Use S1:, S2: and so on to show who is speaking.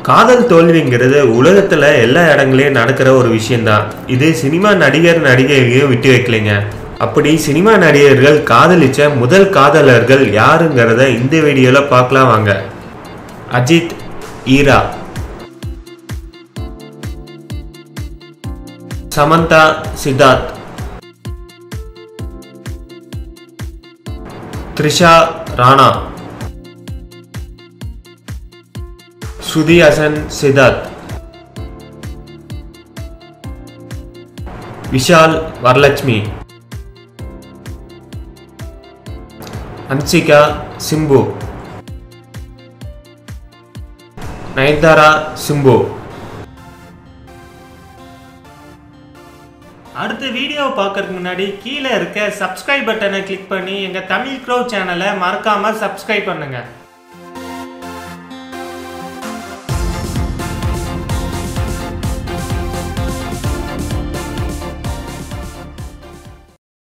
S1: காதல் தோல்விங்கிறது உலகத்துல எல்லா இடங்களையும் நடக்கிற ஒரு விஷயம்தான் இது சினிமா நடிகர் நடிகைகளையும் விட்டு வைக்கலைங்க அப்படி சினிமா நடிகர்கள் காதலிச்ச முதல் காதலர்கள் யாருங்கிறத இந்த வீடியோல பார்க்கலாம் வாங்க அஜித் ஈரா சமந்தா சித்தார்த் த்ரிஷா ராணா ஸ்ருதி ஹசன் சித்தார்த் விஷால் வரலட்சுமி ஹன்சிகா சிம்பு நயன்தாரா சிம்பு அடுத்த வீடியோவை பார்க்கறதுக்கு முன்னாடி கீழே இருக்க சப்ஸ்கிரைப் பட்டனை கிளிக் பண்ணி எங்கள் தமிழ் க்ரோ சேனலை மறக்காமல் சப்ஸ்கிரைப் பண்ணுங்கள்